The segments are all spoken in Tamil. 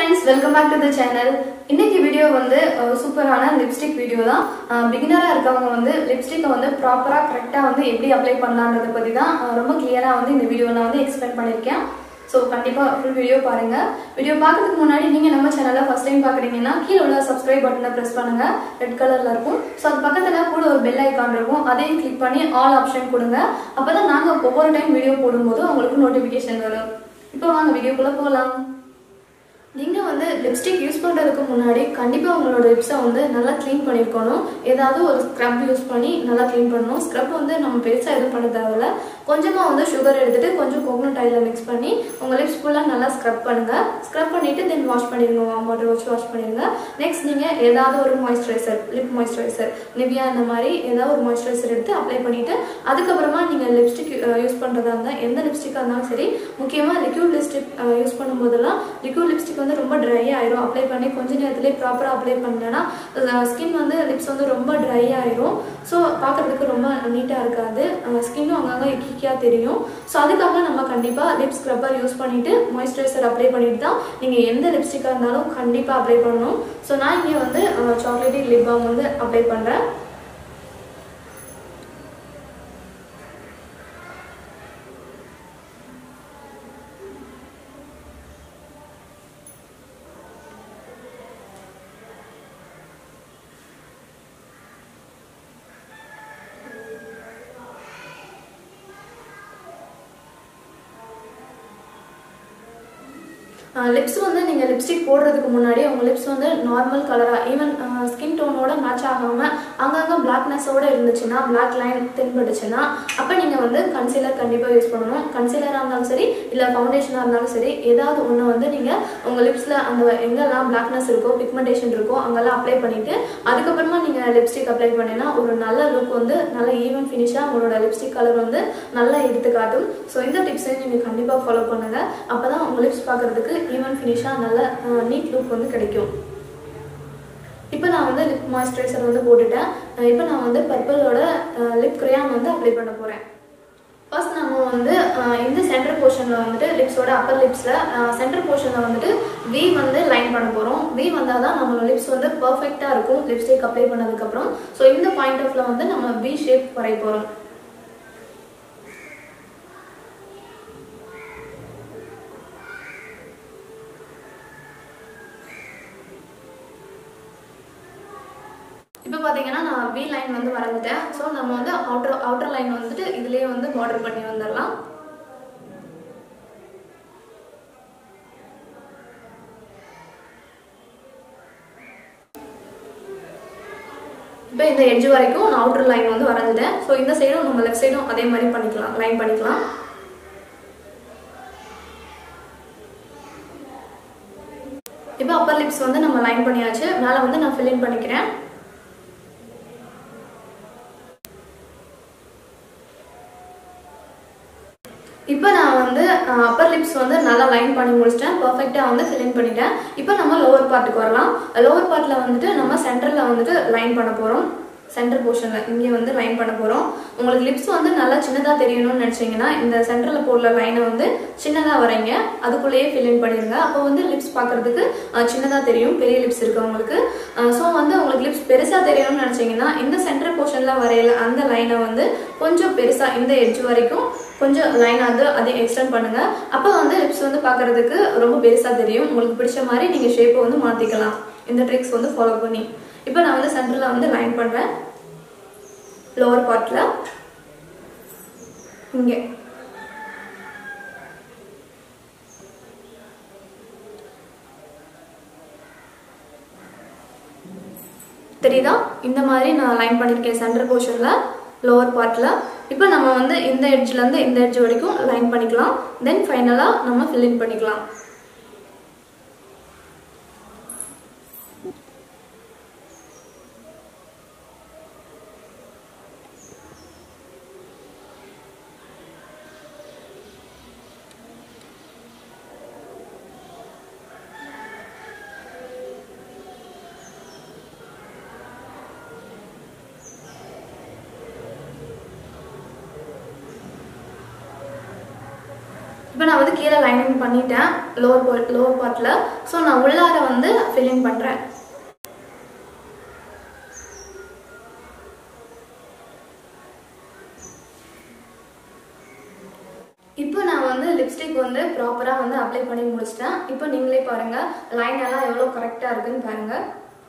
friends welcome back to the channel இன்னைக்கு வீடியோ வந்து அஹ், சூப்பரான லிப்ஸ்டிக் வீடியோ தான் பிகினராக இருக்கவங்க வந்து லிப்ஸ்டிக்கை வந்து ப்ராப்பராக கரெக்டாக வந்து எப்படி அப்ளை பண்ணலான்றதை பற்றி தான் அஹ், ரொம்ப கிளியராக வந்து இந்த வீடியோ நான் வந்து எக்ஸ்பிளைன் பண்ணியிருக்கேன் ஸோ கண்டிப்பாக ஃபுல் வீடியோ பாருங்க வீடியோ பார்க்கறதுக்கு முன்னாடி நீங்கள் நம்ம சேனலை ஃபர்ஸ்ட் டைம் பார்க்குறீங்கன்னா கீழே உள்ள சப்ஸ்கிரைப் பட்டனை ப்ரெஸ் பண்ணுங்க ரெட் கலரில் இருக்கும் ஸோ அது பக்கத்தில் கூட ஒரு பெல் ஐக்கான் இருக்கும் அதையும் கிளிக் பண்ணி ஆல் ஆப்ஷன் கொடுங்க அப்போ தான் நாங்கள் ஒவ்வொரு டைம் வீடியோ போடும்போது உங்களுக்கு நோட்டிஃபிகேஷன் வரும் இப்போ வாங்க வீடியோக்குள்ளே போகலாம் நீங்கள் வந்து லிப்ஸ்டிக் யூஸ் பண்ணுறதுக்கு முன்னாடி கண்டிப்பாக உங்களோட லிப்ஸை வந்து நல்லா க்ளீன் பண்ணியிருக்கணும் ஏதாவது ஒரு ஸ்க்ரப் யூஸ் பண்ணி நல்லா க்ளீன் பண்ணணும் ஸ்க்ரப் வந்து நம்ம பெருசாக எதுவும் பண்ண தேவையில்ல கொஞ்சமாக வந்து சுகர் எடுத்துட்டு கொஞ்சம் கோகனட் ஆயிலில் மிக்ஸ் பண்ணி உங்கள் லிப்ஸ் ஃபுல்லாக நல்லா ஸ்க்ரப் பண்ணுங்கள் ஸ்க்ரப் பண்ணிவிட்டு தென் வாஷ் பண்ணிடுங்க வாம் வாட்டர் வச்சு வாஷ் பண்ணிடுங்க நெக்ஸ்ட் நீங்கள் ஏதாவது ஒரு மாய்ஸ்சரைசர் லிப் மாய்ஸ்சரைசர் நிவியா இந்த மாதிரி ஏதாவது ஒரு மாய்ஸ்சரைசர் எடுத்து அப்ளை பண்ணிவிட்டு அதுக்கப்புறமா நீங்கள் லிப்ஸ்டிக் யூஸ் பண்ணுறதா இருந்தால் எந்த லிப்ஸ்டிக்காக இருந்தாலும் சரி முக்கியமாக லிக்யூட் லிப்ஸ்டிக் யூஸ் பண்ணும்போதெல்லாம் லிக்யூட் லிப்ஸ்டிக் வந்து ரொம்ப ட்ரை ஆயிரும் அப்ளை பண்ணி கொஞ்ச நேரத்துலேயே ப்ராப்பராக அப்ளை பண்ணேன்னா ஸ்கின் வந்து லிப்ஸ் வந்து ரொம்ப ட்ரை ஆயிரும் ஸோ பார்க்கறதுக்கு ரொம்ப நீட்டாக இருக்காது ஸ்கின்னும் அங்கங்கே இக்கிக்கியாக தெரியும் ஸோ அதுக்காக நம்ம கண்டிப்பாக லிப் ஸ்க்ரப்பர் யூஸ் பண்ணிவிட்டு மாய்ஸ்சரைசர் அப்ளை பண்ணிட்டு தான் நீங்கள் எந்த லிப்ஸ்டிக்காக இருந்தாலும் கண்டிப்பாக அப்ளை பண்ணணும் ஸோ நான் இங்கே வந்து சாக்லேட்டி லிப் பாம் வந்து அப்ளை பண்ணுறேன் லிப்ஸ் வந்து நீங்கள் லிப்ஸ்டிக் போடுறதுக்கு முன்னாடி உங்கள் லிப்ஸ் வந்து நார்மல் கலராக ஈவன் ஸ்கின் டோனோட மேட்ச் ஆகாமல் அங்கங்கே பிளாக்னஸோட இருந்துச்சுன்னா பிளாக் லைன் தென்பட்டுச்சுன்னா அப்போ நீங்கள் வந்து கன்சீலர் கண்டிப்பாக யூஸ் பண்ணணும் கன்சீலராக இருந்தாலும் சரி இல்லை ஃபவுண்டேஷனாக இருந்தாலும் சரி ஏதாவது ஒன்று வந்து நீங்கள் உங்கள் லிப்ஸில் அந்த எங்கெல்லாம் பிளாக்னஸ் இருக்கோ பிக்மெண்டேஷன் இருக்கோ அங்கெல்லாம் அப்ளை பண்ணிவிட்டு அதுக்கப்புறமா நீங்கள் லிப்ஸ்டிக் அப்ளை பண்ணினா ஒரு நல்ல லுக் வந்து நல்ல ஈவன் ஃபினிஷாக உங்களோட லிப்ஸ்டிக் கலர் வந்து நல்லா எடுத்து காட்டும் ஸோ இந்த டிப்ஸையும் நீங்கள் கண்டிப்பாக ஃபாலோ பண்ணுங்கள் அப்போ தான் உங்கள் லிப்ஸ் பார்க்குறதுக்கு ஈவன் ஃபினிஷாக நல்ல நீட் லுக் வந்து கிடைக்கும் இப்போ நான் வந்து லிப் மாய்ஸ்சரைசர் வந்து போட்டுட்டேன் அஹ் இப்போ நான் வந்து பர்பிளோட லிப் கிரையான் வந்து அப்ளை பண்ண போகிறேன் ஃபர்ஸ்ட் நம்ம வந்து அஹ் இந்த சென்டர் போர்ஷனில் வந்துட்டு லிப்ஸோட அப்பர் லிப்ஸில் சென்டர் போர்ஷனில் வந்துட்டு வி வந்து லைன் பண்ண போகிறோம் வி வந்தால் தான் நம்மளோட லிப்ஸ் வந்து பர்ஃபெக்டாக இருக்கும் லிப்ஸ்டிக் அப்ளை பண்ணதுக்கப்புறம் ஸோ இந்த பாயிண்ட் ஆஃப்ல வந்து நம்ம வி ஷேப் வரைய போகிறோம் இப்போ பார்த்தீங்கன்னா நான் வி லைன் வந்து வரைஞ்சிட்டேன் ஸோ நம்ம வந்து அவுட்டர் அவுட்டர் லைன் வந்துட்டு இதுலேயே வந்து பார்டர் பண்ணி வந்துடலாம் இப்போ இந்த எட்ஜ் வரைக்கும் நான் அவுட்டர் லைன் வந்து வரைஞ்சிட்டேன் ஸோ இந்த சைடும் நம்ம லெஃப்ட் சைடும் அதே மாதிரி பண்ணிக்கலாம் லைன் பண்ணிக்கலாம் இப்போ அப்பர் லிப்ஸ் வந்து நம்ம லைன் பண்ணியாச்சு மேலே வந்து நான் ஃபில் இன் பண்ணிக்கிறேன் இப்போ நான் வந்து அப்பர் லிப்ஸ் வந்து நல்லா லைன் பண்ணி முடிச்சிட்டேன் பர்ஃபெக்டாக வந்து ஃபில் பண்ணிட்டேன் இப்போ நம்ம லோவர் பார்ட்டுக்கு வரலாம் லோவர் பார்ட்டில் வந்துட்டு நம்ம சென்டரில் வந்துட்டு லைன் பண்ண போகிறோம் சென்டர் போர்ஷனில் இங்கே வந்து லைன் பண்ண போகிறோம் உங்களுக்கு லிப்ஸ் வந்து நல்லா சின்னதாக தெரியணும்னு நினச்சிங்கன்னா இந்த சென்டரில் போடுற லைனை வந்து சின்னதாக வரைங்க அதுக்குள்ளேயே ஃபில்லிங் பண்ணிடுங்க அப்போ வந்து லிப்ஸ் பார்க்குறதுக்கு சின்னதாக தெரியும் பெரிய லிப்ஸ் இருக்கவங்களுக்கு ஸோ வந்து உங்களுக்கு லிப்ஸ் பெருசாக தெரியணும்னு நினச்சிங்கன்னா இந்த சென்டர் போர்ஷனில் வரையில அந்த லைனை வந்து கொஞ்சம் பெருசாக இந்த எட்ஜ் வரைக்கும் கொஞ்சம் லைன் வந்து அதை எக்ஸ்டெண்ட் பண்ணுங்கள் அப்போ வந்து லிப்ஸ் வந்து பார்க்குறதுக்கு ரொம்ப பெருசாக தெரியும் உங்களுக்கு பிடிச்ச மாதிரி நீங்கள் ஷேப்பை வந்து மாற்றிக்கலாம் இந்த ட்ரிக்ஸ் வந்து ஃபாலோ பண்ணி இப்போ நான் வந்து சென்டரில் வந்து லைன் பண்ணுறேன் லோவர் பார்ட்டில் இங்கே தெரியுதா இந்த மாதிரி நான் லைன் பண்ணியிருக்கேன் சென்டர் போர்ஷனில் லோவர் பார்ட்டில் இப்போ நம்ம வந்து இந்த எட்ஜ்லேருந்து இந்த எட்ஜ் வரைக்கும் லைன் பண்ணிக்கலாம் தென் ஃபைனலாக நம்ம ஃபில்லிங் பண்ணிக்கலாம் இப்போ இப்போ நான் வந்து கீழே லைனிங் பண்ணிட்டேன் லோவர் லோவர் பார்ட்டில் ஸோ நான் உள்ளார வந்து ஃபில்லிங் பண்ணுறேன் இப்போ நான் வந்து லிப்ஸ்டிக் வந்து ப்ராப்பராக வந்து அப்ளை பண்ணி முடிச்சிட்டேன் இப்போ நீங்களே பாருங்கள் லைன் எல்லாம் எவ்வளோ கரெக்டாக இருக்குன்னு பாருங்கள்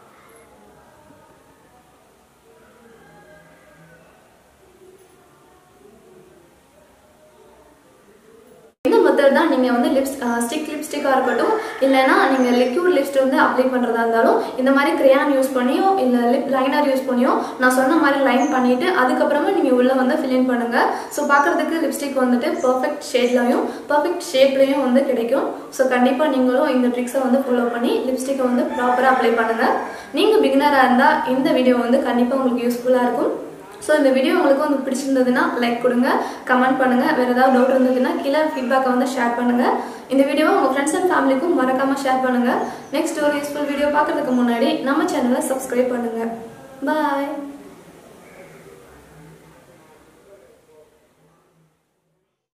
இந்த மெத்தட் தான் நீங்கள் வந்து லிப்ஸ் ஸ்டிக் லிப்ஸ்டிக்காக இருக்கட்டும் இல்லைனா நீங்கள் லிக்யூட் லிப்ஸ்டிக் வந்து அப்ளை பண்ணுறதா இருந்தாலும் இந்த மாதிரி கிரையான் யூஸ் பண்ணியோ இல்லை லிப் லைனர் யூஸ் பண்ணியோ நான் சொன்ன மாதிரி லைன் பண்ணிவிட்டு அதுக்கப்புறமா நீங்கள் உள்ளே வந்து ஃபில்லிங் பண்ணுங்கள் ஸோ பார்க்குறதுக்கு லிப்ஸ்டிக் வந்துட்டு பர்ஃபெக்ட் ஷேட்லையும் பர்ஃபெக்ட் ஷேப்லையும் வந்து கிடைக்கும் ஸோ கண்டிப்பாக நீங்களும் இந்த ட்ரிக்ஸை வந்து ஃபாலோ பண்ணி லிப்ஸ்டிக்கை வந்து ப்ராப்பராக அப்ளை பண்ணுங்கள் நீங்கள் பிகினராக இருந்தால் இந்த வீடியோ வந்து கண்டிப்பாக உங்களுக்கு யூஸ்ஃபுல்லாக இருக்கும் ஸோ இந்த வீடியோ உங்களுக்கு வந்து பிடிச்சிருந்ததுன்னா லைக் கொடுங்க கமெண்ட் பண்ணுங்கள் வேறு ஏதாவது டவுட் இருந்ததுன்னா கீழே ஃபீட்பேக்கை வந்து ஷேர் பண்ணுங்கள் இந்த வீடியோவை உங்கள் ஃப்ரெண்ட்ஸ் அண்ட் ஃபேமிலிக்கும் மறக்காமல் ஷேர் பண்ணுங்கள் நெக்ஸ்ட் ஒரு யூஸ்ஃபுல் வீடியோ பார்க்குறதுக்கு முன்னாடி நம்ம சேனலை சப்ஸ்கிரைப் பண்ணுங்கள் பாய்